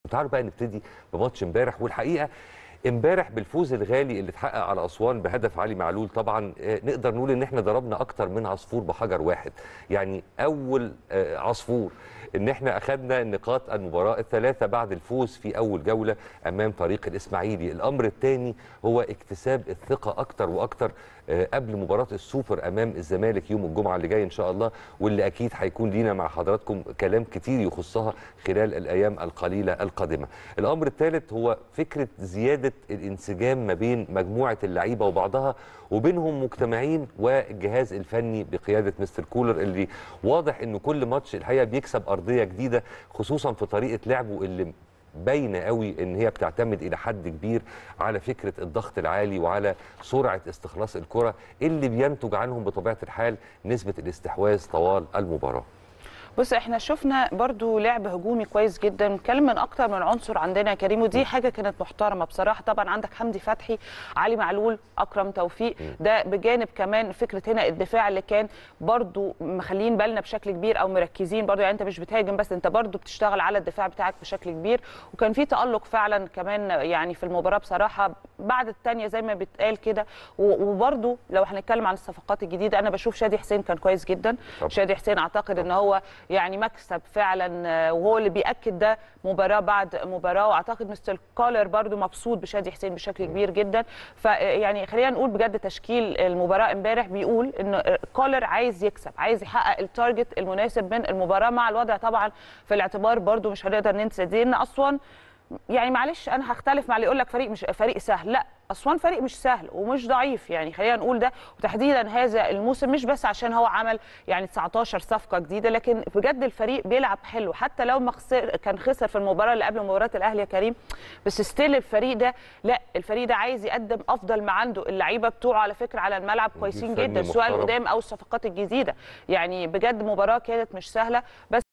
تعالوا بقى نبتدي بماتش امبارح والحقيقه امبارح بالفوز الغالي اللي اتحقق على اسوان بهدف علي معلول طبعا آه، نقدر نقول ان احنا ضربنا اكتر من عصفور بحجر واحد يعني اول آه، عصفور ان احنا اخذنا نقاط المباراه الثلاثه بعد الفوز في اول جوله امام فريق الاسماعيلي الامر الثاني هو اكتساب الثقه اكتر واكتر آه، قبل مباراه السوبر امام الزمالك يوم الجمعه اللي جاي ان شاء الله واللي اكيد هيكون لينا مع حضراتكم كلام كتير يخصها خلال الايام القليله القادمه الامر الثالث هو فكره زياده الانسجام ما بين مجموعه اللعيبه وبعضها وبينهم مجتمعين والجهاز الفني بقياده مستر كولر اللي واضح انه كل ماتش الحقيقه بيكسب ارضيه جديده خصوصا في طريقه لعبه اللي باينه قوي ان هي بتعتمد الى حد كبير على فكره الضغط العالي وعلى سرعه استخلاص الكره اللي بينتج عنهم بطبيعه الحال نسبه الاستحواذ طوال المباراه بص احنا شفنا برضو لعب هجومي كويس جدا بنتكلم من اكتر من عنصر عندنا يا كريم ودي حاجه كانت محترمه بصراحه طبعا عندك حمدي فتحي علي معلول اكرم توفيق ده بجانب كمان فكره هنا الدفاع اللي كان برضو مخلين بالنا بشكل كبير او مركزين برضو يعني انت مش بتهاجم بس انت برضو بتشتغل على الدفاع بتاعك بشكل كبير وكان في تالق فعلا كمان يعني في المباراه بصراحه بعد الثانيه زي ما بيتقال كده و- وبرضو لو هنتكلم عن الصفقات الجديده انا بشوف شادي حسين كان كويس جدا طبعا. شادي حسين اعتقد ان هو يعني مكسب فعلا آه، وهو اللي بياكد ده مباراه بعد مباراه واعتقد مستر كولر برضو مبسوط بشادي حسين بشكل كبير جدا فيعني خلينا نقول بجد تشكيل المباراه امبارح بيقول ان كولر عايز يكسب عايز يحقق التارجت المناسب من المباراه مع الوضع طبعا في الاعتبار برضو مش هنقدر ننسى دي ان اسوان يعني معلش انا هختلف مع اللي يقول لك فريق مش فريق سهل لا اسوان فريق مش سهل ومش ضعيف يعني خلينا نقول ده وتحديدا هذا الموسم مش بس عشان هو عمل يعني 19 صفقه جديده لكن بجد الفريق بيلعب حلو حتى لو ما خسر كان خسر في المباراه اللي قبل مباراه الاهلي يا كريم بس ستيل الفريق ده لا الفريق ده عايز يقدم افضل ما عنده اللعيبه بتوعه على فكره على الملعب كويسين فني جدا سواء محترم. القدام او الصفقات الجديده يعني بجد مباراه كانت مش سهله بس